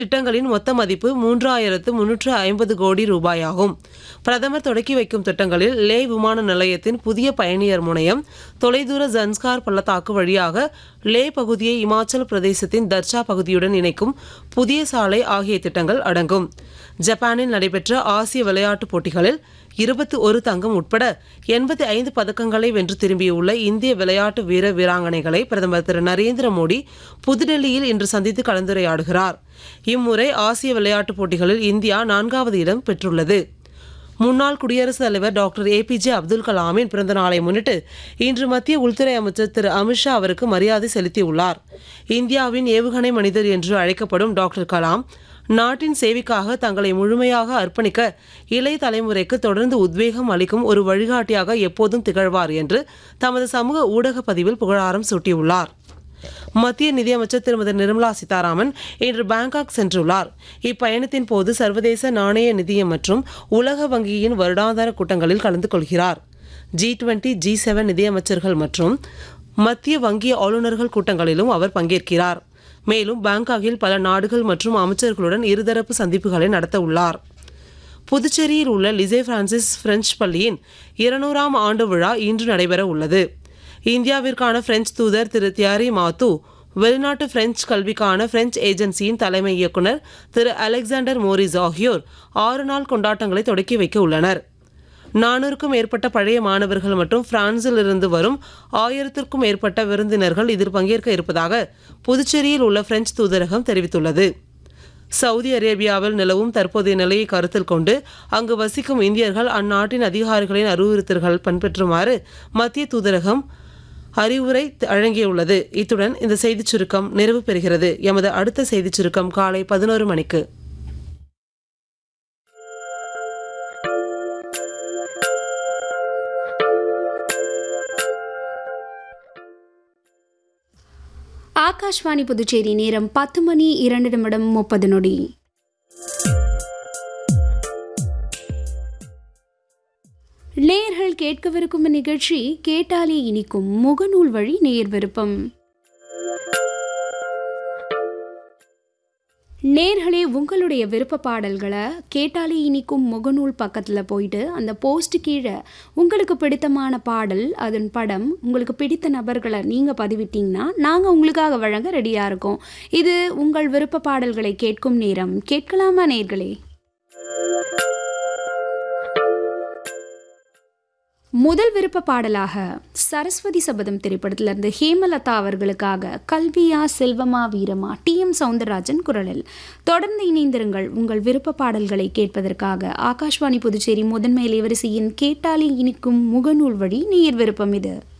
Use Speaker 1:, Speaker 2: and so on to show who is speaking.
Speaker 1: திட்டங்களின் மொத்த மதிப்பு மூன்றாயிரத்து முன்னூற்று ஐம்பது கோடி ரூபாயாகும் பிரதமர் தொடக்கி வைக்கும் திட்டங்களில் லே விமான நிலையத்தின் புதிய பயணியர் முனையம் தொலைதூர ஜன்ஸ்கார் பள்ளத்தாக்கு வழியாக லே பகுதியை இமாச்சல பிரதேசத்தின் தர்ச்சா பகுதியுடன் இணைக்கும் புதிய சாலை ஆகிய திட்டங்கள் அடங்கும் ஜப்பானில் நடைபெற்ற ஆசிய விளையாட்டுப் போட்டிகளில் இருபத்தி ஒரு தங்கம் உட்பட எண்பத்தி ஐந்து பதக்கங்களை வென்று திரும்பியுள்ள இந்திய விளையாட்டு வீர வீராங்கனைகளை பிரதமர் திரு நரேந்திர மோடி புதுடெல்லியில் இன்று சந்தித்து கலந்துரையாடுகிறார் இம்முறை ஆசிய விளையாட்டுப் போட்டிகளில் இந்தியா நான்காவது இடம் பெற்றுள்ளது முன்னாள் குடியரசுத் தலைவர் டாக்டர் ஏபிஜே அப்துல் கலாமின் பிறந்த நாளை முன்னிட்டு இன்று மத்திய உள்துறை அமைச்சர் திரு அமித்ஷா அவருக்கு மரியாதை செலுத்தியுள்ளார் இந்தியாவின் ஏவுகணை மனிதர் என்று அழைக்கப்படும் டாக்டர் கலாம் நாட்டின் சேவைக்காக தங்களை முழுமையாக அர்ப்பணிக்க இளைய தலைமுறைக்கு தொடர்ந்து உத்வேகம் அளிக்கும் ஒரு வழிகாட்டியாக எப்போதும் திகழ்வார் என்று தமது சமூக ஊடக பதிவில் புகழாரம் சூட்டியுள்ளார் மத்திய நிதியமைச்சர் திருமதி நிர்மலா சீதாராமன் இன்று பாங்காக் சென்றுள்ளார் இப்பயணத்தின் போது சர்வதேச நாணய நிதியம் மற்றும் உலக வங்கியின் வருடாந்திர கூட்டங்களில் கலந்து கொள்கிறார் ஜி டுவெண்ட்டி ஜி செவன் நிதியமைச்சர்கள் மற்றும் மத்திய வங்கி ஆளுநர்கள் கூட்டங்களிலும் அவர் பங்கேற்கிறார் மேலும் பாங்காக்கில் பல நாடுகள் மற்றும் அமைச்சர்களுடன் இருதரப்பு சந்திப்புகளை நடத்த உள்ளார் புதுச்சேரியில் உள்ள லிசே பிரான்சிஸ் பிரெஞ்சு பள்ளியின் இருநூறாம் ஆண்டு விழா இன்று நடைபெற உள்ளது இந்தியாவிற்கான பிரெஞ்சு தூதர் திரு தியாரி மாத்து வெளிநாட்டு பிரெஞ்சு கல்விக்கான பிரெஞ்சு ஏஜென்சியின் தலைமை இயக்குனர் திரு அலெக்சாண்டர் மோரிஸ் ஆகியோர் ஆறு நாள் கொண்டாட்டங்களை தொடக்கி வைக்க உள்ளனர் நானூறுக்கும் மேற்பட்ட பழைய மாணவர்கள் மற்றும் பிரான்சில் இருந்து வரும் ஆயிரத்திற்கும் மேற்பட்ட விருந்தினர்கள் இதில் பங்கேற்க இருப்பதாக புதுச்சேரியில் உள்ள பிரெஞ்சு தூதரகம் தெரிவித்துள்ளது சவுதி அரேபியாவில் நிலவும் தற்போதைய நிலையை கருத்தில் கொண்டு அங்கு வசிக்கும் இந்தியர்கள் அந்நாட்டின் அதிகாரிகளின் அறிவுறுத்தல்கள் பின்பற்றுமாறு மத்திய தூதரகம் அறிவுரை வழங்கியுள்ளது இத்துடன் இந்த செய்திச் சுருக்கம் நிறைவு பெறுகிறது எமது அடுத்த செய்திச் சுருக்கம் காலை பதினோரு மணிக்கு
Speaker 2: ஆகாஷ்வாணி புதுச்சேரி நேரம் பத்து மணி இரண்டு நிமிடம் முப்பது நொடி நேர்கள் கேட்கவிருக்கும் நிகழ்ச்சி கேட்டாலே இனிக்கும் முகநூல் வழி நேர் விருப்பம் நேர்களே உங்களுடைய விருப்ப பாடல்களை கேட்டாலே இனிக்கும் முகநூல் பக்கத்தில் போயிட்டு அந்த போஸ்ட் கீழே உங்களுக்கு பிடித்தமான பாடல் அதன் படம் உங்களுக்கு பிடித்த நபர்களை நீங்கள் பதிவிட்டீங்கன்னா நாங்கள் உங்களுக்காக வழங்க ரெடியாக இருக்கோம் இது உங்கள் விருப்ப பாடல்களை கேட்கும் நேரம் கேட்கலாமா நேர்களே முதல் விருப்ப பாடலாக சரஸ்வதி சபதம் திரைப்படத்திலிருந்து ஹேமலதா அவர்களுக்காக கல்வியா செல்வமா வீரமா டி எம் சவுந்தரராஜன் குரலில் தொடர்ந்து இணைந்திருங்கள் உங்கள் விருப்ப பாடல்களை கேட்பதற்காக ஆகாஷ்வாணி புதுச்சேரி முதன்மை இலைவரிசையின் கேட்டாலே இனிக்கும் முகநூல் வழி நேர் விருப்பம் இது